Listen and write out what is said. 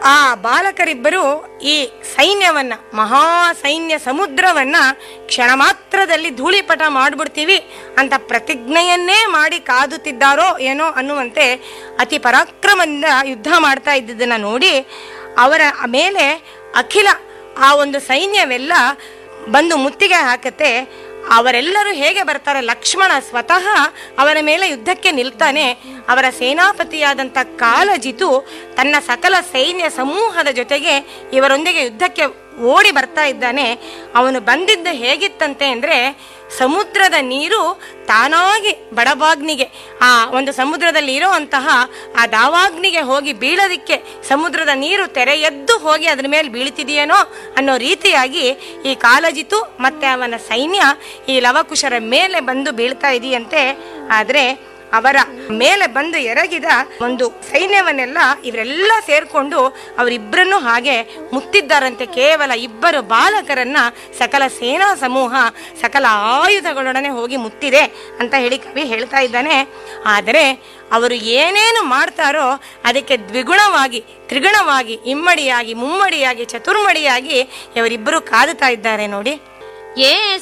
ಆ ಬಾಲಕರಿಬ್ಬರು ಈ ಸೈನ್ಯವನ್ನ ಮಹಾ ಸೈನ್ಯ ಸಮುದ್ರವನ್ನ ಕ್ಷಣ ಮಾತ್ರದಲ್ಲಿ ಧೂಳಿಪಟ ಮಾಡ್ಬಿಡ್ತೀವಿ ಅಂತ ಪ್ರತಿಜ್ಞೆಯನ್ನೇ ಮಾಡಿ ಕಾದುತ್ತಿದ್ದಾರೋ ಏನೋ ಅನ್ನುವಂತೆ ಅತಿ ಪರಾಕ್ರಮದಿಂದ ಯುದ್ಧ ಮಾಡ್ತಾ ಇದ್ದಿದ್ದನ್ನ ನೋಡಿ ಅವರ ಮೇಲೆ ಅಖಿಲ ಆ ಒಂದು ಸೈನ್ಯವೆಲ್ಲ ಬಂದು ಮುತ್ತಿಗೆ ಹಾಕತ್ತೆ ಅವರೆಲ್ಲರೂ ಹೇಗೆ ಬರ್ತಾರೆ ಲಕ್ಷ್ಮಣ ಸ್ವತಃ ಅವರ ಮೇಲೆ ಯುದ್ಧಕ್ಕೆ ನಿಲ್ತಾನೆ ಅವರ ಸೇನಾಪತಿಯಾದಂಥ ಕಾಲಜಿತು ತನ್ನ ಸಕಲ ಸೈನ್ಯ ಸಮೂಹದ ಜೊತೆಗೆ ಇವರೊಂದಿಗೆ ಯುದ್ಧಕ್ಕೆ ಓಡಿ ಬರ್ತಾ ಇದ್ದಾನೆ ಅವನು ಬಂದಿದ್ದು ಹೇಗಿತ್ತಂತೆ ಅಂದ್ರೆ ಸಮುದ್ರದ ನೀರು ತಾನಾಗಿ ಬಡಬಾಗ್ನಿಗೆ ಆ ಒಂದು ಸಮುದ್ರದಲ್ಲಿ ಇರುವಂತಹ ಆ ದಾವಾಗ್ನಿಗೆ ಹೋಗಿ ಬೀಳೋದಿಕ್ಕೆ ಸಮುದ್ರದ ನೀರು ತೆರೆ ಎದ್ದು ಹೋಗಿ ಅದ್ರ ಮೇಲೆ ಬೀಳ್ತಿದೆಯೇನೋ ಅನ್ನೋ ರೀತಿಯಾಗಿ ಈ ಕಾಲಜಿತು ಮತ್ತೆ ಅವನ ಸೈನ್ಯ ಈ ಲವಕುಶರ ಮೇಲೆ ಬಂದು ಬೀಳ್ತಾ ಇದೆಯಂತೆ ಆದ್ರೆ ಅವರ ಮೇಲೆ ಬಂದು ಎರಗಿದ ಒಂದು ಸೈನ್ಯವನ್ನೆಲ್ಲ ಇವರೆಲ್ಲ ಸೇರ್ಕೊಂಡು ಅವರಿಬ್ಬರನ್ನು ಹಾಗೆ ಮುತ್ತಿದ್ದಾರಂತೆ ಕೇವಲ ಇಬ್ಬರು ಬಾಲಕರನ್ನ ಸಕಲ ಸೇನಾ ಸಮೂಹ ಸಕಲ ಆಯುಧಗಳೊಡನೆ ಹೋಗಿ ಮುತ್ತಿದೆ ಅಂತ ಹೇಳಿ ಕವಿ ಹೇಳ್ತಾ ಇದ್ದಾನೆ ಆದರೆ ಅವರು ಏನೇನು ಮಾಡ್ತಾರೋ ಅದಕ್ಕೆ ದ್ವಿಗುಣವಾಗಿ ತ್ರಿಗುಣವಾಗಿ ಇಮ್ಮಡಿಯಾಗಿ ಮುಮ್ಮಡಿಯಾಗಿ ಚತುರ್ಮಡಿಯಾಗಿ ಇವರಿಬ್ಬರು ಕಾದುತ್ತಾ ಇದ್ದಾರೆ ನೋಡಿ ಏ